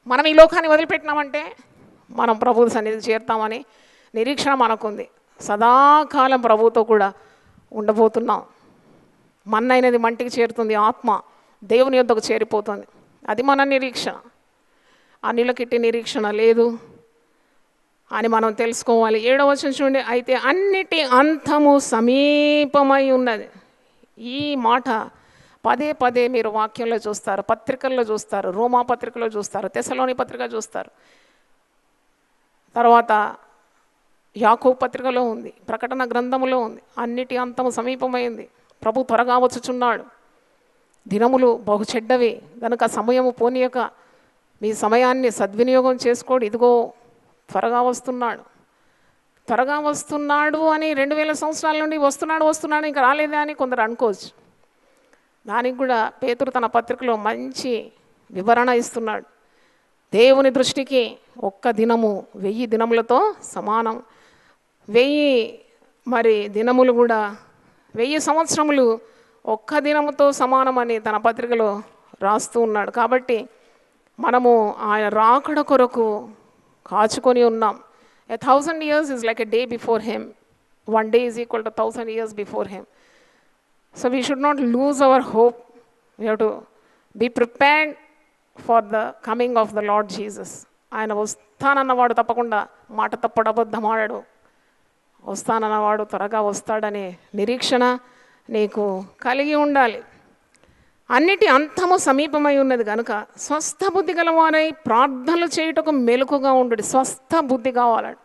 మనం ఈ లోకాన్ని వదిలిపెట్టినామంటే మనం ప్రభు సన్నిధి చేరుతామని నిరీక్షణ మనకుంది సదాకాలం ప్రభుతో కూడా ఉండబోతున్నాం మన్నైనది మంటికి చేరుతుంది ఆత్మ దేవుని యొద్దకు చేరిపోతుంది అది మన నిరీక్షణ అన్నిలకిట్టి నిరీక్షణ లేదు అని మనం తెలుసుకోవాలి ఏడవ వచనం చూడండి అయితే అన్నిటి అంతము సమీపమై ఉన్నది ఈ మాట పదే పదే మీరు వాక్యంలో చూస్తారు పత్రికల్లో చూస్తారు రోమా పత్రికలో చూస్తారు తెసలోని పత్రిక చూస్తారు తర్వాత యాకో పత్రికలో ఉంది ప్రకటన గ్రంథములో ఉంది అన్నిటి అంతము సమీపమైంది ప్రభు త్వరగా వచ్చుచున్నాడు దినములు బహు చెడ్డవి గనుక సమయము పోనీయక మీ సమయాన్ని సద్వినియోగం చేసుకోండి ఇదిగో త్వరగా వస్తున్నాడు త్వరగా వస్తున్నాడు అని రెండు వేల సంవత్సరాల నుండి వస్తున్నాడు వస్తున్నాడు ఇంకా రాలేదా అని కొందరు అనుకోవచ్చు దానికి కూడా పేతురు తన పత్రికలో మంచి వివరణ ఇస్తున్నాడు దేవుని దృష్టికి ఒక్క దినము వెయ్యి దినములతో సమానం వెయ్యి మరి దినములు కూడా వెయ్యి సంవత్సరములు ఒక్క దినముతో సమానమని తన పత్రికలో రాస్తూ ఉన్నాడు కాబట్టి మనము ఆయన రాకడ కొరకు కాచుకొని ఉన్నాం a thousand years is like a day before him one day is equal to thousand years before him so we should not lose our hope we have to be prepared for the coming of the Lord Jesus ఆయన వస్తానన్నవాడు తప్పకుండా మాట తప్పడు అబద్ధం ఆడాడు వస్తానన్నవాడు త్వరగా వస్తాడనే నిరీక్షణ నీకు కలిగి ఉండాలి అన్నిటి అంతము సమీపమై ఉన్నది కనుక స్వస్థ బుద్ధి గలవారై ప్రార్థనలు చేయుటకు మెలకుగా ఉండు స్వస్థ బుద్ధి కావాలండి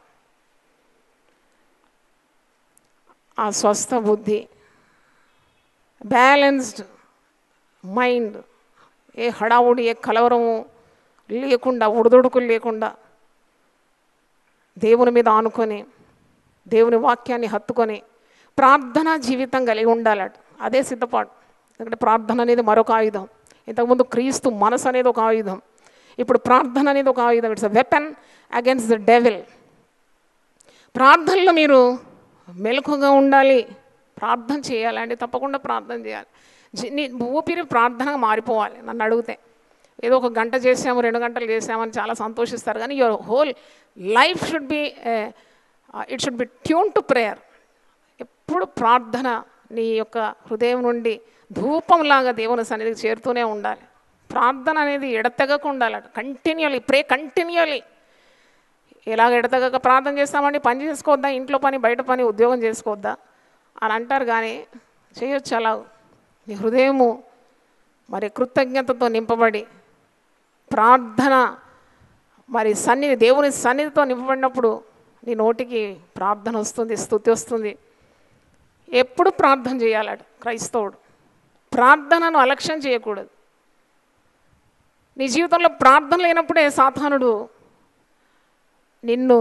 ఆ స్వస్థ బుద్ధి బ్యాలెన్స్డ్ మైండ్ ఏ హడావుడి ఏ కలవరము లేకుండా ఉడుదుడుకులు లేకుండా దేవుని మీద ఆనుకొని దేవుని వాక్యాన్ని హత్తుకొని ప్రార్థనా జీవితం కలిగి ఉండాలట అదే సిద్ధపాటు ఎందుకంటే ప్రార్థన అనేది మరొక ఆయుధం ఇంతకుముందు క్రీస్తు మనసు అనేది ఒక ఆయుధం ఇప్పుడు ప్రార్థన అనేది ఒక ఆయుధం it's a weapon against the devil ప్రార్థనలో మీరు మెలకుగా ఉండాలి ప్రార్థన చేయాలండి తప్పకుండా ప్రార్థన చేయాలి జీ- నీ ఊపిరి ప్రార్థనగా మారిపోవాలి నన్ను అడిగితే ఏదో ఒక గంట చేసాము రెండు గంటలు చేసామని చాలా సంతోషిస్తారు కానీ your whole life should be it should be tune to prayer ఎప్పుడు ప్రార్థన నీ యొక్క హృదయం నుండి ధూపంలాగా దేవుని సన్నిధికి చేరుతూనే ఉండాలి ప్రార్థన అనేది ఎడతెగక ఉండాలట కంటిన్యూలీ ప్రే కంటిన్యూలీ ఎలాగ ఎడతెగక ప్రార్థన చేస్తామండి పని చేసుకోవద్దా ఇంట్లో పని బయట పని ఉద్యోగం చేసుకోవద్దా అని అంటారు కానీ చేయొచ్చు అలా నీ హృదయము మరి కృతజ్ఞతతో నింపబడి ప్రార్థన మరి సన్నిధి దేవుని సన్నిధితో నింపబడినప్పుడు నీ నోటికి ప్రార్థన వస్తుంది స్థుతి వస్తుంది ఎప్పుడు ప్రార్థన చేయాలట క్రైస్తవుడు ప్రార్థనను అలక్ష్యం చేయకూడదు నీ జీవితంలో ప్రార్థన లేనప్పుడే సాతానుడు నిన్ను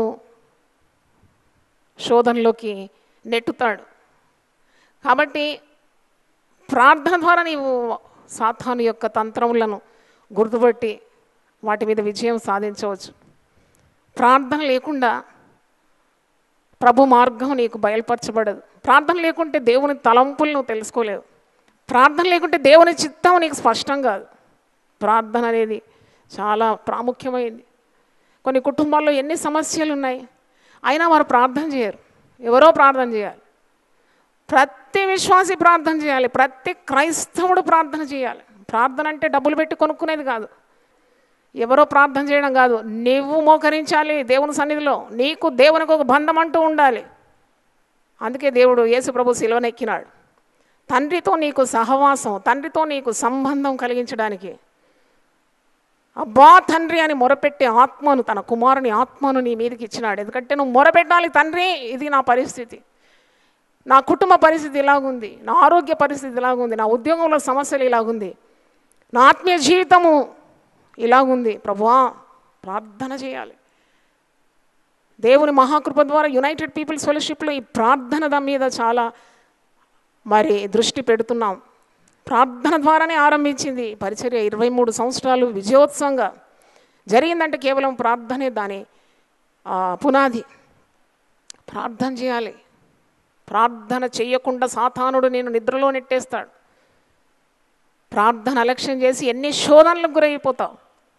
శోధనలోకి నెట్టుతాడు కాబట్టి ప్రార్థన ద్వారా నీవు సాతాను యొక్క తంత్రములను గుర్తుపట్టి వాటి మీద విజయం సాధించవచ్చు ప్రార్థన లేకుండా ప్రభు మార్గం నీకు బయలుపరచబడదు ప్రార్థన లేకుంటే దేవుని తలంపులు నువ్వు తెలుసుకోలేవు ప్రార్థన లేకుంటే దేవుని చిత్తం నీకు స్పష్టం కాదు ప్రార్థన అనేది చాలా ప్రాముఖ్యమైంది కొన్ని కుటుంబాల్లో ఎన్ని సమస్యలు ఉన్నాయి అయినా వారు ప్రార్థన చేయరు ఎవరో ప్రార్థన చేయాలి ప్రతి విశ్వాసి ప్రార్థన చేయాలి ప్రతి క్రైస్తవుడు ప్రార్థన చేయాలి ప్రార్థన అంటే డబ్బులు పెట్టి కొనుక్కునేది కాదు ఎవరో ప్రార్థన చేయడం కాదు నువ్వు మోకరించాలి దేవుని సన్నిధిలో నీకు దేవునికి ఒక బంధం అంటూ ఉండాలి అందుకే దేవుడు యేసు ప్రభు శిలువనెక్కినాడు తండ్రితో నీకు సహవాసం తండ్రితో నీకు సంబంధం కలిగించడానికి అబ్బా తండ్రి అని మొరపెట్టే ఆత్మను తన కుమారుని ఆత్మను నీ మీదకి ఇచ్చినాడు ఎందుకంటే నువ్వు మొరపెట్టాలి తండ్రి ఇది నా పరిస్థితి నా కుటుంబ పరిస్థితి ఇలాగుంది నా ఆరోగ్య పరిస్థితి ఇలాగుంది నా ఉద్యోగంలో సమస్యలు ఇలాగుంది నా ఆత్మీయ జీవితము ఇలాగుంది ప్రభువా ప్రార్థన చేయాలి దేవుని మహాకృప ద్వారా యునైటెడ్ పీపుల్స్ ఫెలోషిప్లో ఈ ప్రార్థన దా మీద చాలా మరి దృష్టి పెడుతున్నాం ప్రార్థన ద్వారానే ఆరంభించింది ఈ పరిచర్య ఇరవై మూడు సంవత్సరాలు విజయోత్సవంగా జరిగిందంటే కేవలం ప్రార్థనే దాని ఆ, పునాది ప్రార్థన చేయాలి ప్రార్థన చేయకుండా సాతానుడు నేను నిద్రలో నెట్టేస్తాడు ప్రార్థన అలక్ష్యం చేసి ఎన్ని శోధనలకు గురైపోతావు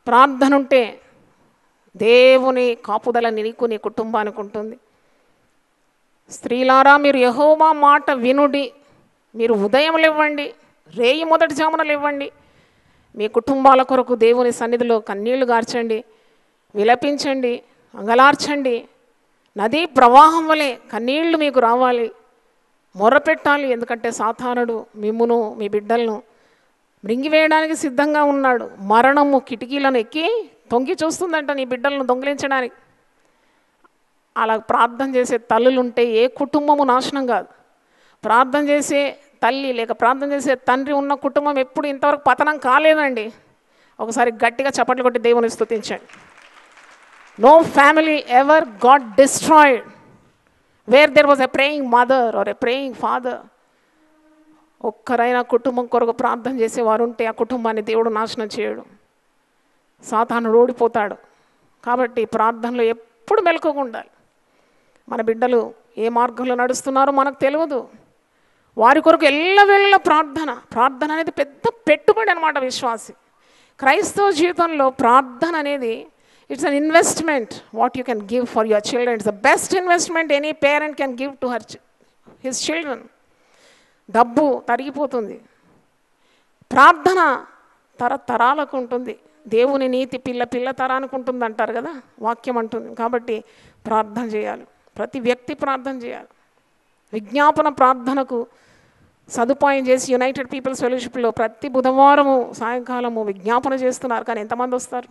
ప్రార్థన ఉంటే దేవుని కాపుదల నీకు నీ కుటుంబానికి ఉంటుంది స్త్రీలారా మీరు యహోవా మాట వినుడి మీరు ఉదయం ఇవ్వండి రేయి మొదటి జామునలు ఇవ్వండి మీ కుటుంబాల కొరకు దేవుని సన్నిధిలో కన్నీళ్లు గార్చండి విలపించండి అంగలార్చండి నదీ ప్రవాహం వలె కన్నీళ్లు మీకు రావాలి మొర్రపెట్టాలి ఎందుకంటే సాతానుడు మిమ్మును మీ బిడ్డలను మృంగివేయడానికి సిద్ధంగా ఉన్నాడు మరణము కిటికీలను ఎక్కి తొంగి చూస్తుందంట నీ బిడ్డలను దొంగిలించడానికి అలా ప్రార్థన చేసే తల్లులు ఉంటే ఏ కుటుంబము నాశనం కాదు ప్రార్థన చేసే తల్లి లేక ప్రార్థన చేసే తండ్రి ఉన్న కుటుంబం ఎప్పుడు ఇంతవరకు పతనం కాలేదండి ఒకసారి గట్టిగా చప్పట్లు కొట్టి దేవుని స్తుతించండి no family ever got destroyed where there was a praying mother or a praying father ఒక్కరైనా కుటుంబం కొరకు ప్రార్థన చేసేవారు ఉంటే ఆ కుటుంబాన్ని దేవుడు నాశనం చేయడు సాతాను ఓడిపోతాడు కాబట్టి ప్రార్థనలో ఎప్పుడు మెలకుగా ఉండాలి మన బిడ్డలు ఏ మార్గంలో నడుస్తున్నారో మనకు తెలియదు వారి కొరకు ఎల్లవేళ ప్రార్థన ప్రార్థన అనేది పెద్ద పెట్టుబడి అనమాట విశ్వాసి క్రైస్తవ జీవితంలో ప్రార్థన అనేది it's an investment what you can give for your children it's the best investment any parent can give to her his children డబ్బు తరిగిపోతుంది ప్రార్థన తరతరాలకు ఉంటుంది దేవుని నీతి పిల్ల పిల్ల తరానికి ఉంటుంది అంటారు కదా వాక్యం అంటుంది కాబట్టి ప్రార్థన చేయాలి ప్రతి వ్యక్తి ప్రార్థన చేయాలి విజ్ఞాపన ప్రార్థనకు సదుపాయం చేసి యునైటెడ్ పీపుల్స్ ఫెలోషిప్లో ప్రతి బుధవారము సాయంకాలము విజ్ఞాపన చేస్తున్నారు కానీ ఎంతమంది వస్తారు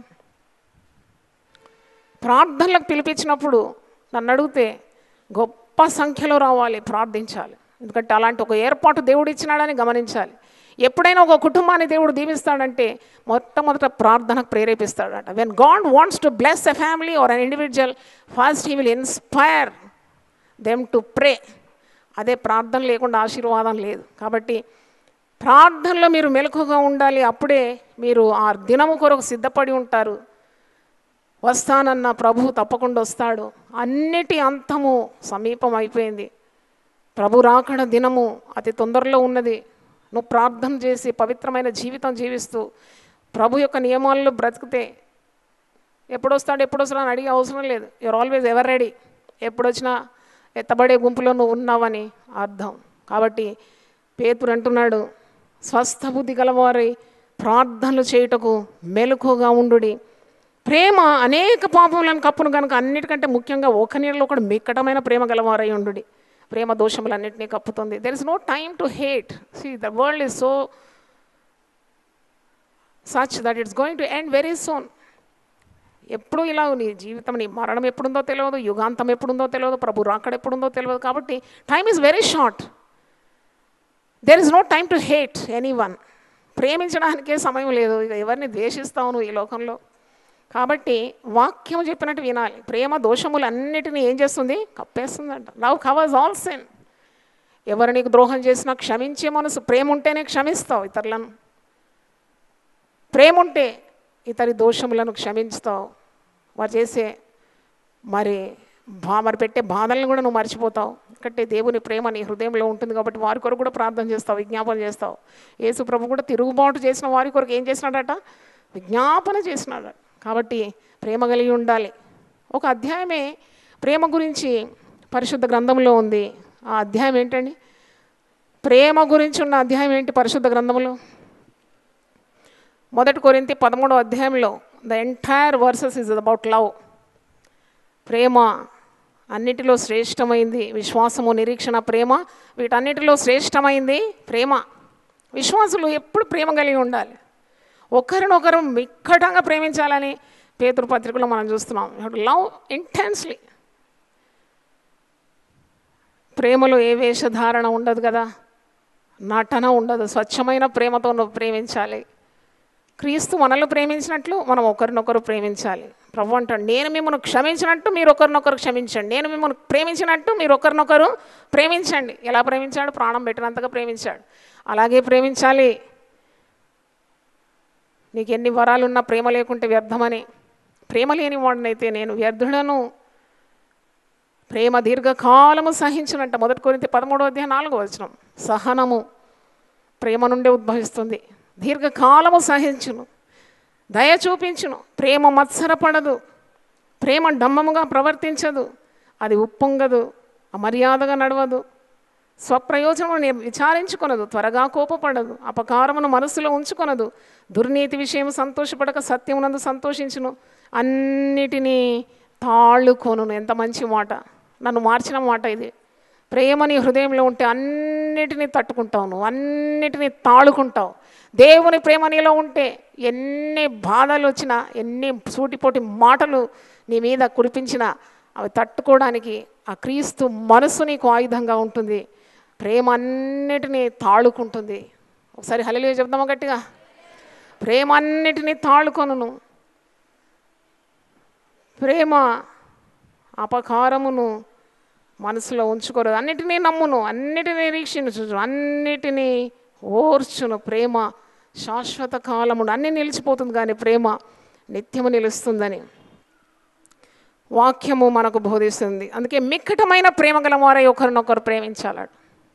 ప్రార్థనలకు పిలిపించినప్పుడు నన్ను అడిగితే గొప్ప సంఖ్యలో రావాలి ప్రార్థించాలి ఎందుకంటే అలాంటి ఒక ఏర్పాటు దేవుడు ఇచ్చినాడని గమనించాలి ఎప్పుడైనా ఒక కుటుంబాన్ని దేవుడు దీవిస్తాడంటే మొట్టమొదట ప్రార్థనకు ప్రేరేపిస్తాడట when God wants to bless a family or an individual first he will inspire them to pray అదే ప్రార్థన లేకుండా ఆశీర్వాదం లేదు కాబట్టి ప్రార్థనలో మీరు మెలకుగా ఉండాలి అప్పుడే మీరు ఆ దినము కొరకు సిద్ధపడి ఉంటారు వస్తానన్న ప్రభు తప్పకుండా వస్తాడు అన్నిటి అంతము సమీపం అయిపోయింది ప్రభు రాకడ దినము అతి తొందరలో ఉన్నది నువ్వు ప్రార్థన చేసి పవిత్రమైన జీవితం జీవిస్తూ ప్రభు యొక్క నియమాల్లో బ్రతికితే ఎప్పుడు వస్తాడు ఎప్పుడు వస్తాడు అని అడిగే అవసరం లేదు యూఆర్ ఆల్వేస్ ఎవర్ రెడీ ఎప్పుడు వచ్చినా ఎత్తబడే గుంపులో నువ్వు ఉన్నావని అర్థం కాబట్టి పేతురు అంటున్నాడు స్వస్థ బుద్ధి గలవారై ప్రార్థనలు చేయుటకు మెలకుగా ఉండుడి ప్రేమ అనేక పాపములను కప్పును కనుక అన్నిటికంటే ముఖ్యంగా ఒక నీళ్ళలో కూడా మిక్కటమైన ప్రేమ గలవారై ఉండుడి ప్రేమ దోషములన్నింటినీ కప్పుతుంది there is no time to hate see the world is so such that it's going to end very soon ఎప్పుడు ఇలా నీ జీవితం నీ మరణం ఎప్పుడుందో తెలియదు యుగాంతం ఎప్పుడుందో తెలియదు ప్రభు రాకడ ఎప్పుడుందో తెలియదు కాబట్టి time is very short there is no time to hate anyone ప్రేమించడానికే సమయం లేదు ఇక ఎవరిని ద్వేషిస్తావు నువ్వు ఈ లోకంలో కాబట్టి వాక్యం చెప్పినట్టు వినాలి ప్రేమ దోషములు అన్నిటినీ ఏం చేస్తుంది కప్పేస్తుందంట లవ్ కవర్స్ ఆల్ సెన్ ఎవరు నీకు ద్రోహం చేసినా క్షమించే మనసు ప్రేమ ఉంటేనే క్షమిస్తావు ఇతరులను ప్రేమ ఉంటే ఇతరి దోషములను క్షమించుతావు వారు చేసే మరి బా మరి పెట్టే బాధలను కూడా నువ్వు మర్చిపోతావు ఎందుకంటే దేవుని ప్రేమ నీ హృదయంలో ఉంటుంది కాబట్టి వారి కొరకు కూడా ప్రార్థన చేస్తావు విజ్ఞాపన చేస్తావు యేసు ప్రభు కూడా తిరుగుబాటు చేసిన వారి కొరకు ఏం చేసినాడట విజ్ఞాపన చేసినాడు కాబట్టి ప్రేమ కలిగి ఉండాలి ఒక అధ్యాయమే ప్రేమ గురించి పరిశుద్ధ గ్రంథంలో ఉంది ఆ అధ్యాయం ఏంటండి ప్రేమ గురించి ఉన్న అధ్యాయం ఏంటి పరిశుద్ధ గ్రంథంలో మొదటి కొరింతి పదమూడవ అధ్యాయంలో the entire verses is about love ప్రేమ అన్నిటిలో శ్రేష్టమైంది విశ్వాసము నిరీక్షణ ప్రేమ వీటన్నిటిలో శ్రేష్టమైంది ప్రేమ విశ్వాసులు ఎప్పుడు ప్రేమ కలిగి ఉండాలి ఒకరినొకరు మిక్కటంగా ప్రేమించాలని పేతురు పత్రికలో మనం చూస్తున్నాం లవ్ ఇంటెన్స్లీ ప్రేమలో ఏ వేషధారణ ఉండదు కదా నటన ఉండదు స్వచ్ఛమైన ప్రేమతో నువ్వు ప్రేమించాలి క్రీస్తు మనల్ని ప్రేమించినట్లు మనం ఒకరినొకరు ప్రేమించాలి ప్రభు అంటాడు నేను మిమ్మల్ని క్షమించినట్టు మీరు ఒకరినొకరు క్షమించండి నేను మిమ్మల్ని ప్రేమించినట్టు మీరు ఒకరినొకరు ప్రేమించండి ఎలా ప్రేమించాడు ప్రాణం పెట్టినంతగా ప్రేమించాడు అలాగే ప్రేమించాలి నీకు ఎన్ని వరాలు ఉన్నా ప్రేమ లేకుంటే వ్యర్థమని ప్రేమ లేని వాడినైతే నేను వ్యర్థుడను ప్రేమ దీర్ఘకాలము సహించినట్ట మొదటి కొరింత పదమూడవ అధ్యాయం నాలుగో వచనం సహనము ప్రేమ నుండే ఉద్భవిస్తుంది దీర్ఘకాలము సహించును దయ చూపించును ప్రేమ మత్సరపడదు ప్రేమ డమ్మముగా ప్రవర్తించదు అది ఉప్పొంగదు అమర్యాదగా నడవదు స్వప్రయోజనమును విచారించుకొనదు త్వరగా కోపపడదు అపకారమును మనసులో ఉంచుకొనదు దుర్నీతి విషయం సంతోషపడక సత్యమునందు సంతోషించును అన్నిటినీ తాళుకొను ఎంత మంచి మాట నన్ను మార్చిన మాట ఇది ప్రేమ నీ హృదయంలో ఉంటే అన్నిటినీ తట్టుకుంటావు నువ్వు అన్నిటినీ తాళుకుంటావు దేవుని ప్రేమ నీలో ఉంటే ఎన్ని బాధలు వచ్చినా ఎన్ని సూటిపోటి మాటలు నీ మీద కురిపించినా అవి తట్టుకోవడానికి ఆ క్రీస్తు మనసు నీకు ఆయుధంగా ఉంటుంది ప్రేమ అన్నిటినీ తాళుకుంటుంది ఒకసారి హలలియ చెప్దామా గట్టిగా ప్రేమ అన్నిటినీ తాళుకొనును ప్రేమ అపకారమును మనసులో ఉంచుకోరు అన్నిటినీ నమ్మును అన్నిటినీ నిరీక్షించు అన్నిటినీ ఓర్చును ప్రేమ శాశ్వత కాలమును అన్నీ నిలిచిపోతుంది కానీ ప్రేమ నిత్యము నిలుస్తుందని వాక్యము మనకు బోధిస్తుంది అందుకే మిక్కటమైన ప్రేమ గల వారై ఒకరినొకరు ప్రేమించాలడు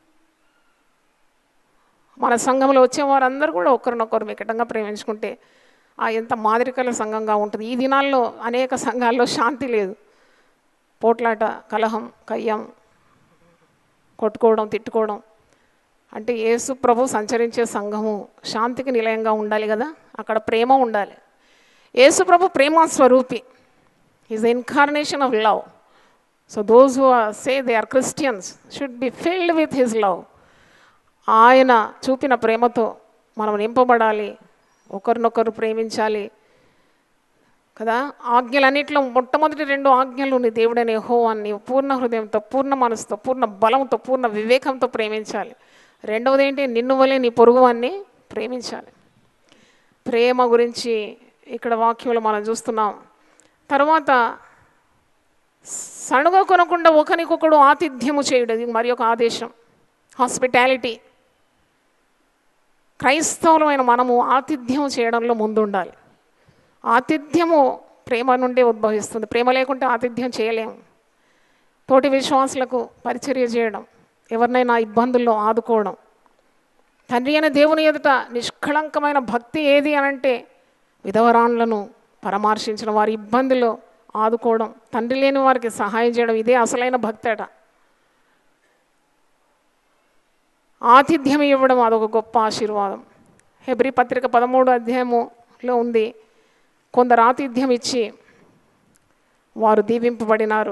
మన సంఘంలో వచ్చే వారందరూ కూడా ఒకరినొకరు మిక్కటంగా ప్రేమించుకుంటే ఆ ఎంత మాదిరికల సంఘంగా ఉంటుంది ఈ దినాల్లో అనేక సంఘాల్లో శాంతి లేదు పోట్లాట కలహం కయ్యం కొట్టుకోవడం తిట్టుకోవడం అంటే యేసు ప్రభు సంచరించే సంఘము శాంతికి నిలయంగా ఉండాలి కదా అక్కడ ప్రేమ ఉండాలి యేసు ప్రభు ప్రేమ స్వరూపి is incarnation of love so those who say they are Christians should be filled with his love ఆయన చూపిన ప్రేమతో మనం నింపబడాలి ఒకరినొకరు ప్రేమించాలి కదా ఆజ్ఞలన్నింటిలో మొట్టమొదటి రెండు ఆజ్ఞలు నీ దేవుడని యెహోవాని పూర్ణ హృదయంతో పూర్ణ మనసుతో పూర్ణ బలంతో పూర్ణ వివేకంతో ప్రేమించాలి రెండవది ఏంటి నిన్ను వలె నీ పొరుగువాన్ని ప్రేమించాలి ప్రేమ గురించి ఇక్కడ వాక్యంలో మనం చూస్తున్నాం తర్వాత సణుగ కొనకుండా ఒకరికొకడు ఆతిథ్యము చేయడం ఇది మరి ఒక ఆదేశం హాస్పిటాలిటీ క్రైస్తవులమైన మనము ఆతిథ్యం చేయడంలో ముందుండాలి ఆతిథ్యము ప్రేమ నుండి ఉద్భవిస్తుంది ప్రేమ లేకుంటే ఆతిథ్యం చేయలేము తోటి విశ్వాసులకు పరిచర్య చేయడం ఎవరినైనా ఇబ్బందుల్లో ఆదుకోవడం తండ్రి అయిన దేవుని ఎదుట నిష్కళంకమైన భక్తి ఏది అనంటే విధవరాన్లను పరామర్శించిన వారి ఇబ్బందుల్లో ఆదుకోవడం తండ్రి లేని వారికి సహాయం చేయడం ఇదే అసలైన భక్తి అట ఆతిథ్యం ఇవ్వడం అదొక గొప్ప ఆశీర్వాదం హెబ్రి పత్రిక పదమూడు అధ్యాయములో ఉంది కొందరు ఆతిథ్యం ఇచ్చి వారు దీవింపబడినారు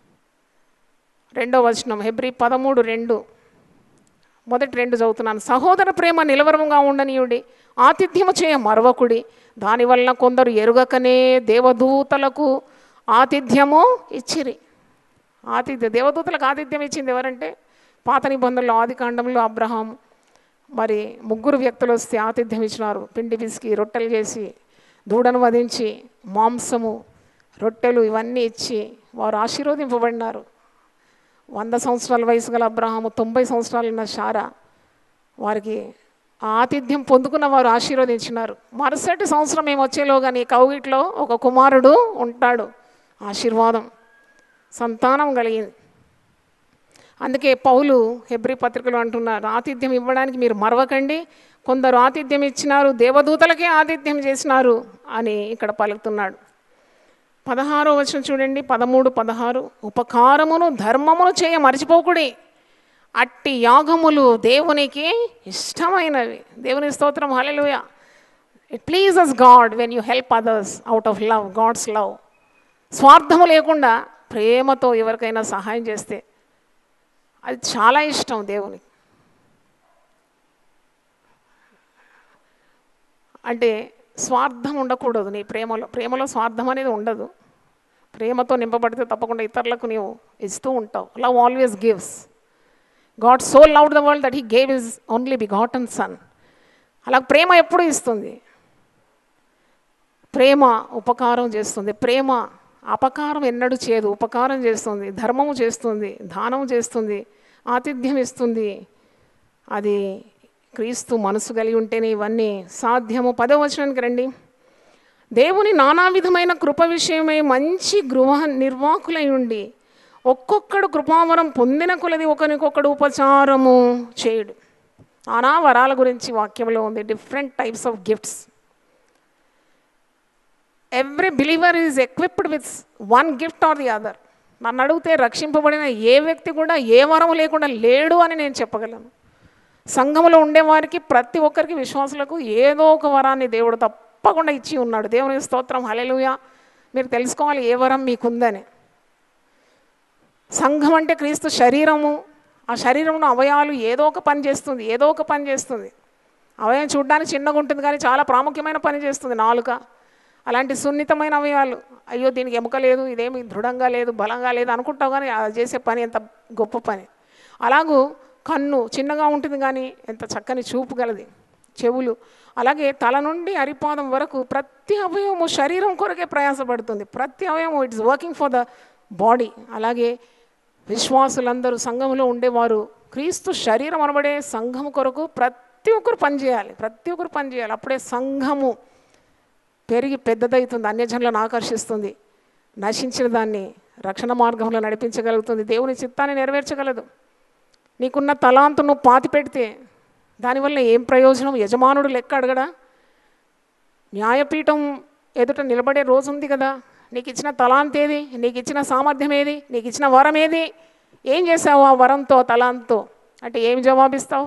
రెండో వచనం హెబ్రి పదమూడు రెండు మొదటి రెండు చదువుతున్నాను సహోదర ప్రేమ నిలవరముగా ఉండనీయుడి ఆతిథ్యము చేయ మరవకుడి దానివలన కొందరు ఎరుగకనే దేవదూతలకు ఆతిథ్యము ఇచ్చిరి ఆతిథ్య దేవదూతలకు ఆతిథ్యం ఇచ్చింది ఎవరంటే పాత నిబంధనలో ఆది కాండంలో అబ్రహాం మరి ముగ్గురు వ్యక్తులు వస్తే ఆతిథ్యం ఇచ్చినారు పిండి పిసికి రొట్టెలు చేసి దూడను వధించి మాంసము రొట్టెలు ఇవన్నీ ఇచ్చి వారు ఆశీర్వదింపబడినారు వంద సంవత్సరాల వయసు గల అబ్రహాము తొంభై సంవత్సరాలు ఉన్న శారా వారికి ఆ ఆతిథ్యం పొందుకున్న వారు ఆశీర్వదించినారు మరుసటి సంవత్సరం మేము వచ్చేలోగా నీ కౌగిట్లో ఒక కుమారుడు ఉంటాడు ఆశీర్వాదం సంతానం కలిగింది అందుకే పౌలు హెబ్రి పత్రికలు అంటున్నారు ఆతిథ్యం ఇవ్వడానికి మీరు మరవకండి కొందరు ఆతిథ్యం ఇచ్చినారు దేవదూతలకే ఆతిథ్యం చేసినారు అని ఇక్కడ పలుకుతున్నాడు పదహారో వచనం చూడండి పదమూడు పదహారు ఉపకారమును ధర్మమును చేయ మర్చిపోకుడి అట్టి యాగములు దేవునికి ఇష్టమైనవి దేవుని స్తోత్రం హల్లెలూయ it pleases God when you help others out of love God's love స్వార్థము లేకుండా ప్రేమతో ఎవరికైనా సహాయం చేస్తే అది చాలా ఇష్టం దేవునికి అంటే స్వార్థం ఉండకూడదు నీ ప్రేమలో ప్రేమలో స్వార్థం అనేది ఉండదు ప్రేమతో నింపబడితే తప్పకుండా ఇతరులకు నీవు ఇస్తూ ఉంటావు love always gives God so love the world that he gave is only begotten son అలా ప్రేమ ఎప్పుడు ఇస్తుంది ప్రేమ ఉపకారం చేస్తుంది ప్రేమ అపకారం ఎన్నడూ చేయదు ఉపకారం చేస్తుంది ధర్మము చేస్తుంది దానము చేస్తుంది ఆతిథ్యం ఇస్తుంది అది క్రీస్తు మనసు కలిగి ఉంటేనే ఇవన్నీ సాధ్యము పదవచనానికి రండి దేవుని నానా విధమైన కృప విషయమై మంచి గృహ నిర్వాహకులై ఉండి ఒక్కొక్కడు కృపావరం పొందిన కొలది ఒకరికొకడు ఉపచారము చేయుడు నానా వరాల గురించి వాక్యంలో ఉంది different types of gifts every believer is equipped with one gift or the other నన్ను అడిగితే రక్షింపబడిన ఏ వ్యక్తి కూడా ఏ వరం లేకుండా లేడు అని నేను చెప్పగలను సంఘంలో ఉండేవారికి ప్రతి ఒక్కరికి విశ్వాసులకు ఏదో ఒక వరాన్ని దేవుడు తప్పకుండా ఇచ్చి ఉన్నాడు దేవుని స్తోత్రం హలెలుయ మీరు తెలుసుకోవాలి ఏ వరం మీకుందని సంఘం అంటే క్రీస్తు శరీరము ఆ శరీరంలో అవయాలు ఏదో ఒక పని చేస్తుంది ఏదో ఒక పని చేస్తుంది అవయవం చూడడానికి చిన్నగా ఉంటుంది కానీ చాలా ప్రాముఖ్యమైన పని చేస్తుంది నాలుక అలాంటి సున్నితమైన అవయవాలు అయ్యో దీనికి ఎముక లేదు ఇదేమి దృఢంగా లేదు బలంగా లేదు అనుకుంటావు కానీ అది చేసే పని ఎంత గొప్ప పని అలాగూ కన్ను చిన్నగా ఉంటుంది కానీ ఎంత చక్కని చూపు గలది చెవులు అలాగే తల నుండి అరిపాదం వరకు ప్రతి అవయవము శరీరం కొరకే ప్రయాసపడుతుంది ప్రతి అవయవము it's working for the body అలాగే విశ్వాసులందరూ సంఘంలో ఉండేవారు క్రీస్తు శరీరం అనబడే సంఘము కొరకు ప్రతి ఒక్కరు పనిచేయాలి ప్రతి ఒక్కరు పనిచేయాలి అప్పుడే సంఘము పెరిగి పెద్దదవుతుంది అన్యజనులను ఆకర్షిస్తుంది నశించిన దాన్ని రక్షణ మార్గంలో నడిపించగలుగుతుంది దేవుని చిత్తాన్ని నెరవేర్చగలదు నీకున్న తలాంతు నువ్వు పాతి పెడితే దానివల్ల ఏం ప్రయోజనం యజమానుడు లెక్క అడగడా న్యాయపీఠం ఎదుట నిలబడే రోజు ఉంది కదా నీకు ఇచ్చిన తలాంత్ ఏది నీకు ఇచ్చిన సామర్థ్యం ఏది నీకు ఇచ్చిన వరం ఏది ఏం చేసావు ఆ వరంతో తలాంతో అంటే ఏం జవాబిస్తావు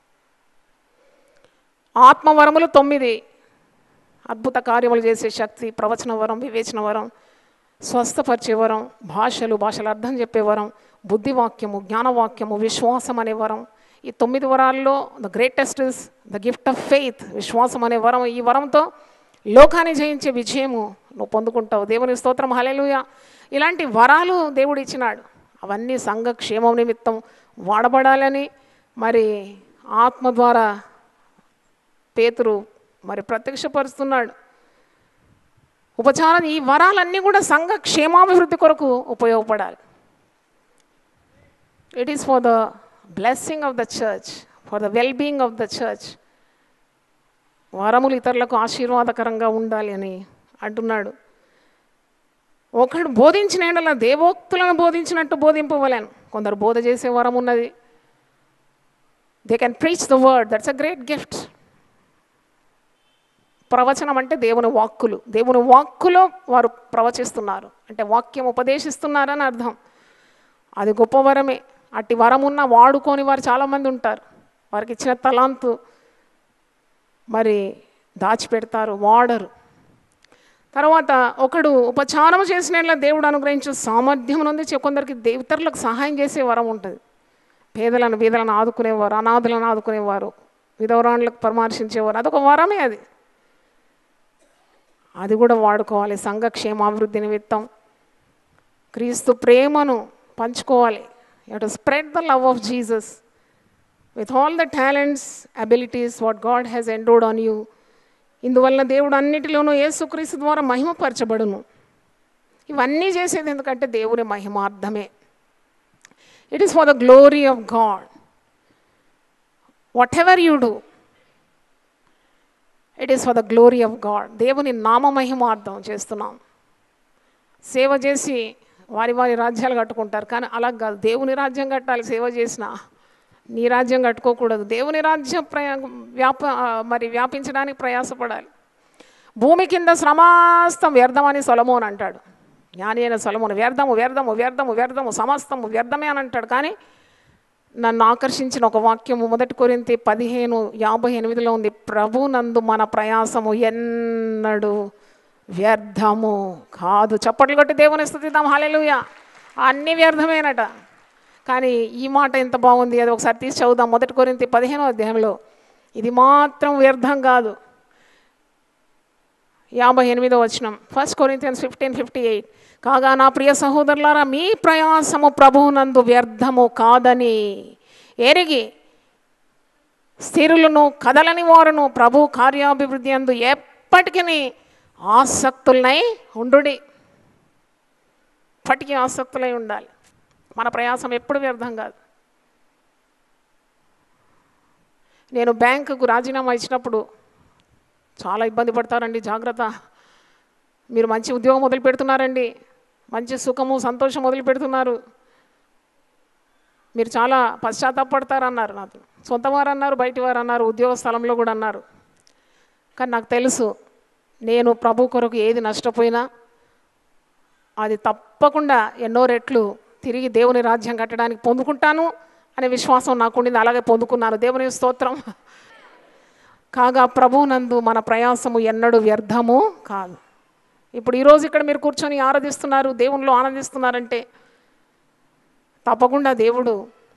ఆత్మవరములు తొమ్మిది అద్భుత కార్యములు చేసే శక్తి ప్రవచన వరం వివేచన వరం స్వస్థపరిచే వరం భాషలు భాషల అర్థం చెప్పే వరం బుద్ధివాక్యము జ్ఞానవాక్యము విశ్వాసం అనే వరం ఈ తొమ్మిది వరాల్లో the greatest is the gift of faith విశ్వాసం అనే వరం ఈ వరంతో లోకాన్ని జయించే విజయము నువ్వు పొందుకుంటావు దేవుని స్తోత్రం హలేలుయ ఇలాంటి వరాలు దేవుడు ఇచ్చినాడు అవన్నీ సంఘ క్షేమం నిమిత్తం వాడబడాలని మరి ఆత్మ ద్వారా పేతురు మరి ప్రత్యక్షపరుస్తున్నాడు ఉపచారం ఈ వరాలన్నీ కూడా సంఘ క్షేమాభివృద్ధి కొరకు ఉపయోగపడాలి it is for the blessing of the church for the well being of the church వరములు ఇతరులకు ఆశీర్వాదకరంగా ఉండాలి అని అంటున్నాడు ఒకడు బోధించిన ఎడల దేవోక్తులను బోధించినట్టు బోధింపవలేను కొందరు బోధ చేసే వరం ఉన్నది they can preach the word that's a great gift ప్రవచనం అంటే దేవుని వాక్కులు దేవుని వాక్కులో వారు ప్రవచిస్తున్నారు అంటే వాక్యం ఉపదేశిస్తున్నారని అర్థం అది గొప్ప వరమే అట్టి వరం ఉన్న వాడుకొని వారు చాలామంది ఉంటారు వారికి ఇచ్చిన తలాంతు మరి దాచిపెడతారు వాడరు తర్వాత ఒకడు ఉపచారం చేసిన దేవుడు అనుగ్రహించే సామర్థ్యం ఉంది చె- కొందరికి దే- ఇతరులకు సహాయం చేసే వరం ఉంటుంది పేదలను బీదలను ఆదుకునేవారు అనాథులను ఆదుకునేవారు విధవరాణులకు పరామర్శించేవారు అదొక వరమే అది అది కూడా వాడుకోవాలి సంఘ క్షేమాభివృద్ధి నిమిత్తం క్రీస్తు ప్రేమను పంచుకోవాలి you to spread the love of Jesus with all the talents abilities what God has endowed on you ఇందువల్ల దేవుడు అన్నిటిలోనూ యేసుక్రీస్తు ద్వారా మహిమపరచబడును ఇవన్నీ చేసేది ఎందుకంటే దేవుని మహిమార్థమే it is for the glory of God whatever you do it is for the glory of God దేవుని నామ మహిమార్థం చేస్తున్నాం సేవ చేసి వారి వారి రాజ్యాలు కట్టుకుంటారు కానీ అలా కాదు దేవుని రాజ్యం కట్టాలి సేవ చేసిన నీ రాజ్యం కట్టుకోకూడదు దేవుని రాజ్యం ప్రయా వ్యాప ఆ, మరి వ్యాపించడానికి ప్రయాసపడాలి భూమి కింద శ్రమాస్తం వ్యర్థమని సొలమోన్ అంటాడు జ్ఞాని అయిన సొలమోన్ వ్యర్థము వ్యర్థము వ్యర్థము వ్యర్థము సమస్తము వ్యర్థమే అని అంటాడు కానీ నన్ను ఆకర్షించిన ఒక వాక్యము మొదటి కొరింతి పదిహేను యాభై ఎనిమిదిలో ఉంది ప్రభు నందు మన ప్రయాసము ఎన్నడు వ్యర్థము కాదు చప్పట్లు కొట్టి దేవుని స్థుతిద్దాం హాలెలుయ అన్నీ వ్యర్థమేనట కానీ ఈ మాట ఎంత బాగుంది అది ఒకసారి తీసి చదువుదాం మొదటి కొరింతి పదిహేనో అధ్యాయంలో ఇది మాత్రం వ్యర్థం కాదు యాభై ఎనిమిదో వచనం first Corinthians fifteen fifty eight కాగా నా ప్రియ సహోదరులారా మీ ప్రయాసము ప్రభువునందు వ్యర్థము కాదని ఎరిగి స్థిరులను కదలని వారును ప్రభు కార్యాభివృద్ధి అందు ఎప్పటికీ ఆసక్తులనై ఉండుడి ఎప్పటికీ ఆసక్తులై ఉండాలి మన ప్రయాసం ఎప్పుడు వ్యర్థం కాదు నేను బ్యాంకుకు రాజీనామా ఇచ్చినప్పుడు చాలా ఇబ్బంది పడతారండి జాగ్రత్త మీరు మంచి ఉద్యోగం మొదలు పెడుతున్నారండి మంచి సుఖము సంతోషం మొదలు పెడుతున్నారు మీరు చాలా పశ్చాత్తాపడతారన్నారు నాకు సొంత వారు అన్నారు బయటి వారు అన్నారు ఉద్యోగ స్థలంలో కూడా అన్నారు కానీ నాకు తెలుసు నేను ప్రభు కొరకు ఏది నష్టపోయినా అది తప్పకుండా ఎన్నో రెట్లు తిరిగి దేవుని రాజ్యం కట్టడానికి పొందుకుంటాను అనే విశ్వాసం నాకు ఉండింది అలాగే పొందుకున్నాను దేవుని స్తోత్రం కాగా ప్రభువునందు మన ప్రయాసము ఎన్నడూ వ్యర్థము కాదు ఇప్పుడు ఈరోజు ఇక్కడ మీరు కూర్చొని ఆరాధిస్తున్నారు దేవునిలో ఆనందిస్తున్నారంటే తప్పకుండా దేవుడు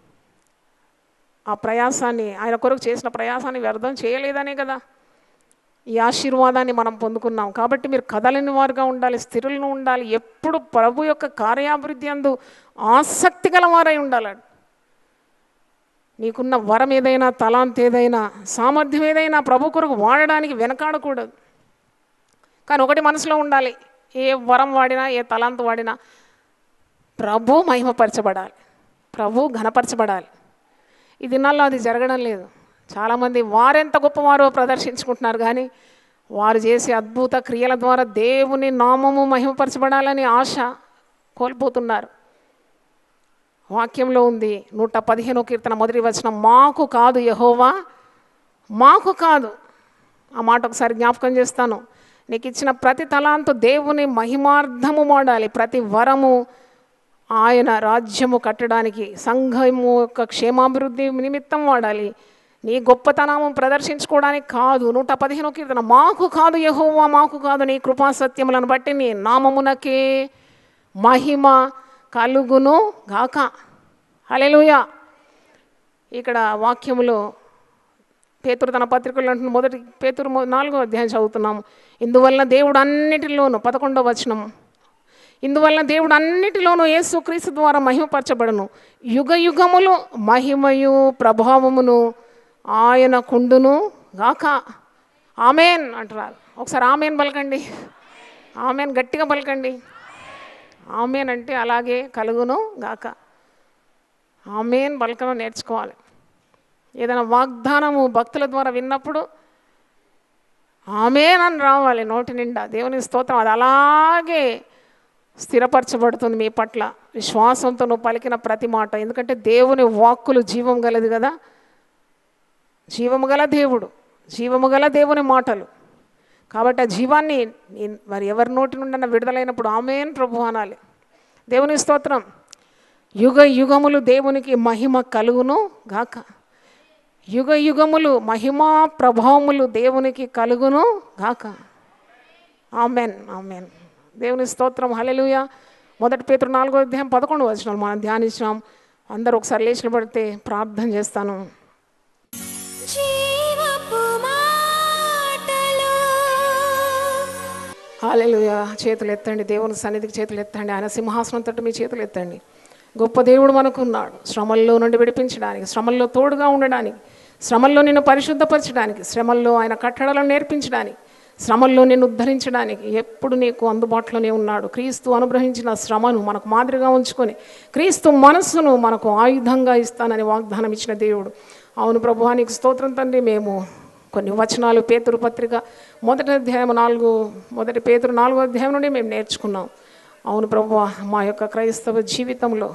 ఆ ప్రయాసాన్ని ఆయన కొరకు చేసిన ప్రయాసాన్ని వ్యర్థం చేయలేదనే కదా ఈ ఆశీర్వాదాన్ని మనం పొందుకున్నాం కాబట్టి మీరు కదలని వారుగా ఉండాలి స్థిరులను ఉండాలి ఎప్పుడు ప్రభు యొక్క కార్యాభివృద్ధి అందు ఆసక్తి గల వారై ఉండాలి నీకున్న వరం ఏదైనా తలాంత్ ఏదైనా సామర్థ్యం ఏదైనా ప్రభు కొరకు వాడడానికి వెనకాడకూడదు కానీ ఒకటి మనసులో ఉండాలి ఏ వరం వాడినా ఏ తలాంత్ వాడినా ప్రభు మహిమపరచబడాలి ప్రభు ఘనపరచబడాలి ఈ దినాల్లో అది జరగడం లేదు చాలామంది వారెంత గొప్పవారో ప్రదర్శించుకుంటున్నారు కానీ వారు చేసే అద్భుత క్రియల ద్వారా దేవుని నామము మహిమపరచబడాలని ఆశ కోల్పోతున్నారు వాక్యంలో ఉంది నూట పదిహేనో కీర్తన మొదటి వచ్చిన మాకు కాదు యహోవా మాకు కాదు ఆ మాట ఒకసారి జ్ఞాపకం చేస్తాను నీకు ఇచ్చిన ప్రతి తలాంతు దేవుని మహిమార్థము వాడాలి ప్రతి వరము ఆయన రాజ్యము కట్టడానికి సంఘము యొక్క క్షేమాభివృద్ధి నిమిత్తం వాడాలి నీ గొప్పతనము ప్రదర్శించుకోవడానికి కాదు నూట పదిహేను కీర్తన మాకు కాదు యహోవా మాకు కాదు నీ కృపా సత్యములను బట్టి నీ నామమునకే మహిమ కలుగును గాక హల్లెలూయా ఇక్కడ వాక్యములో పేతురు తన పత్రికలు అంటున్న మొదటి పేతురు మొ- నాలుగో అధ్యాయం చదువుతున్నాము ఇందువల్ల దేవుడు అన్నిటిలోనూ పదకొండవ వచనం ఇందువల్ల దేవుడు అన్నిటిలోనూ యేసు క్రీస్తు ద్వారా మహిమపరచబడను యుగ యుగములు మహిమయు ప్రభావమును ఆయన కుండును గాక ఆమెన్ అంటున్నారు ఒకసారి ఆమెన్ పలకండి ఆమెన్ గట్టిగా పలకండి ఆమెన్ అంటే అలాగే కలుగును గాక ఆమెన్ పలకడం నేర్చుకోవాలి ఏదైనా వాగ్దానము భక్తుల ద్వారా విన్నప్పుడు ఆమెన్ అని రావాలి నోటి నిండా దేవుని స్తోత్రం అది అలాగే స్థిరపరచబడుతుంది మీ పట్ల విశ్వాసంతో నువ్వు పలికిన ప్రతి మాట ఎందుకంటే దేవుని వాక్కులు జీవం గలది కదా జీవము గల దేవుడు జీవము గల దేవుని మాటలు కాబట్టి ఆ జీవాన్ని నీ- మరి ఎవరి నోటి నుండి విడుదలైనప్పుడు ఆమెన్ ప్రభు అనాలి దేవుని స్తోత్రం యుగ యుగములు దేవునికి మహిమ కలుగును గాక యుగ యుగములు మహిమా ప్రభావములు దేవునికి కలుగును గాక ఆమెన్ ఆమెన్ దేవుని స్తోత్రం హల్లెలూయా మొదటి పేతురు నాలుగో అధ్యాయం పదకొండు వచనాలు మనం ధ్యానించాం అందరూ ఒకసారి లేచిన పడితే ప్రార్థన చేస్తాను జీవపు మాటలు హాలెలుయా చేతులు ఎత్తండి దేవుని సన్నిధికి చేతులు ఎత్తండి ఆయన సింహాసనం తట్టు మీ చేతులు ఎత్తండి గొప్ప దేవుడు మనకున్నాడు శ్రమల్లో నుండి విడిపించడానికి శ్రమల్లో తోడుగా ఉండడానికి శ్రమల్లో నిన్ను పరిశుద్ధపరచడానికి శ్రమల్లో ఆయన కట్టడలను నేర్పించడానికి శ్రమల్లో నిన్ను ఉద్ధరించడానికి ఎప్పుడు నీకు అందుబాటులోనే ఉన్నాడు క్రీస్తు అనుగ్రహించిన శ్రమను మనకు మాదిరిగా ఉంచుకొని క్రీస్తు మనస్సును మనకు ఆయుధంగా ఇస్తానని వాగ్దానం ఇచ్చిన దేవుడు అవును ప్రభువానికి స్తోత్రం తండ్రి మేము కొన్ని వచనాలు పేతురు పత్రిక మొదటి అధ్యాయం నాలుగు మొదటి పేతురు నాలుగో అధ్యాయం నుండి మేము నేర్చుకున్నాం అవును ప్రభు మా యొక్క క్రైస్తవ జీవితంలో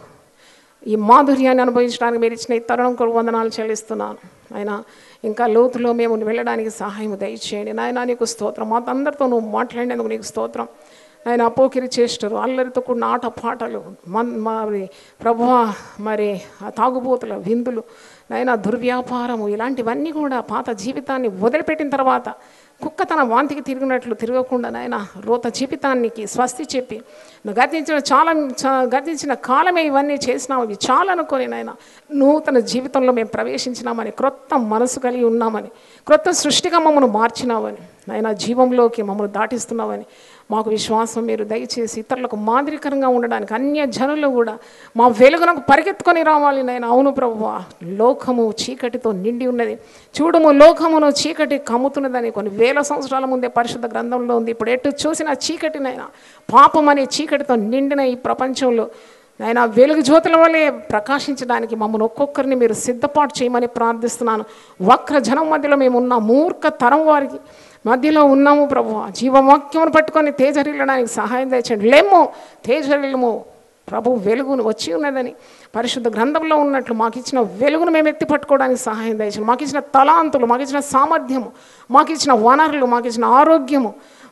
ఈ మాధుర్యాన్ని అనుభవించడానికి మీరు ఇచ్చిన ఈ తరుణం కొరకు వందనాలు చెల్లిస్తున్నాను ఆయన ఇంకా లోతులో మేము వెళ్ళడానికి సహాయం దయచేయండి నాయన నీకు స్తోత్రం మా అందరితో నువ్వు మాట్లాడినందుకు నీకు స్తోత్రం ఆయన అపోకిరి చేష్టరు అల్లరితో కూడిన ఆట పాటలు మన్ మరి ప్రభువా మరి ఆ తాగుబోతుల విందులు నాయన దుర్వ్యాపారము ఇలాంటివన్నీ కూడా పాత జీవితాన్ని వదిలిపెట్టిన తర్వాత కుక్క తన వాంతికి తిరిగినట్లు తిరగకుండా నాయన రోత జీవితానికి స్వస్తి చెప్పి నువ్వు గతించిన చాలా చా- గతించిన కాలమే ఇవన్నీ చేసినావు ఇవి చాలా అనుకొని నాయన నూతన జీవితంలో మేము ప్రవేశించినామని క్రొత్త మనసు కలిగి ఉన్నామని క్రొత్త సృష్టిగా మమ్మల్ని మార్చినావని నాయన జీవంలోకి మమ్మల్ని దాటిస్తున్నావని మాకు విశ్వాసం మీరు దయచేసి ఇతరులకు మాదిరికరంగా ఉండడానికి అన్య జనులు కూడా మా వెలుగునకు పరిగెత్తుకొని రావాలి నేను అవును ప్రభువా లోకము చీకటితో నిండి ఉన్నది చూడము లోకమును చీకటి కమ్ముతున్నదని కొన్ని వేల సంవత్సరాల ముందే పరిశుద్ధ గ్రంథంలో ఉంది ఇప్పుడు ఎటు చూసిన చీకటినైనా పాపం అనే చీకటితో నిండిన ఈ ప్రపంచంలో నాయన వెలుగు జ్యోతుల వల్లే ప్రకాశించడానికి మమ్మల్ని ఒక్కొక్కరిని మీరు సిద్ధపాటు చేయమని ప్రార్థిస్తున్నాను వక్ర జనం మధ్యలో మేము ఉన్న మూర్ఖ తరం వారికి మధ్యలో ఉన్నాము ప్రభు జీవవాక్యమును పట్టుకొని తేజరిల్లడానికి సహాయం దయచండి లేము తేజరిల్లము ప్రభు వెలుగును వచ్చి ఉన్నదని పరిశుద్ధ గ్రంథంలో ఉన్నట్లు మాకు ఇచ్చిన వెలుగును మేము ఎత్తి పట్టుకోవడానికి సహాయం దయచండి మాకు ఇచ్చిన తలాంతులు మాకు ఇచ్చిన సామర్థ్యము మాకు ఇచ్చిన వనరులు మాకు ఇచ్చిన ఆరోగ్యము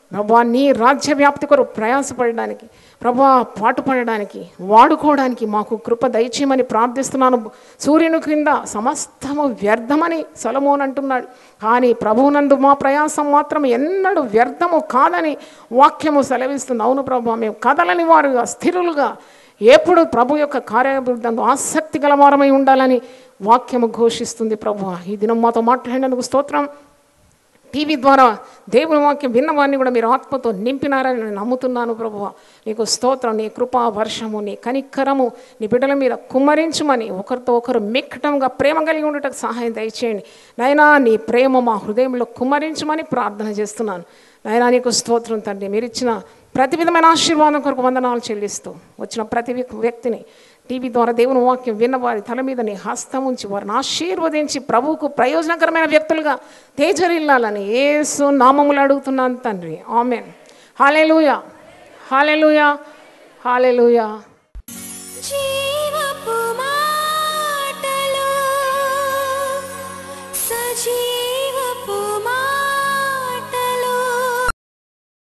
ప్రభా నీ రాజ్య వ్యాప్తి కొరకు ప్రయాసపడడానికి ప్రభా పాటుపడడానికి వాడుకోవడానికి మాకు కృప దయచేయమని ప్రార్థిస్తున్నాను సూర్యుని క్రింద సమస్తము వ్యర్థమని సొలమోన్ అంటున్నాడు కానీ ప్రభువునందు మా ప్రయాసం మాత్రం ఎన్నడూ వ్యర్థము కాదని వాక్యము సెలవిస్తుంది అవును ప్రభా మేము కదలని వారుగా స్థిరులుగా ఎప్పుడు ప్రభు యొక్క కార్యాభివృద్ధి ఆసక్తి గలవారమై ఉండాలని వాక్యము ఘోషిస్తుంది ప్రభు ఈ దినం మాతో మాట్లాడినందుకు స్తోత్రం టీవీ ద్వారా దేవుని వాక్యం విన్నవారిని కూడా మీరు ఆత్మతో నింపినారని నేను నమ్ముతున్నాను ప్రభు నీకు స్తోత్రం నీ కృపా వర్షము నీ కనిక్కరము నీ బిడ్డల మీద కుమ్మరించమని ఒకరితో ఒకరు మిక్కటంగా ప్రేమ కలిగి ఉండటకు సహాయం దయచేయండి నైనా నీ ప్రేమ మా హృదయంలో కుమ్మరించమని ప్రార్థన చేస్తున్నాను నైనా నీకు స్తోత్రం తండ్రి మీరు ఇచ్చిన ప్రతి విధమైన ఆశీర్వాదం కొరకు వందనాలు చెల్లిస్తూ వచ్చిన ప్రతి వ్యక్- వ్యక్తిని టీవీ ద్వారా దేవుని వాక్యం విన్న వారి తల మీద నీ హస్తం ఉంచి వారిని ఆశీర్వదించి ప్రభువుకు ప్రయోజనకరమైన వ్యక్తులుగా తేజరిల్లాలని ఏసు నామములు అడుగుతున్నాను తండ్రి ఆమెన్ హాలెలూయా హాలెలూయా హాలెలూయా జీవపు మాటలు సజీవ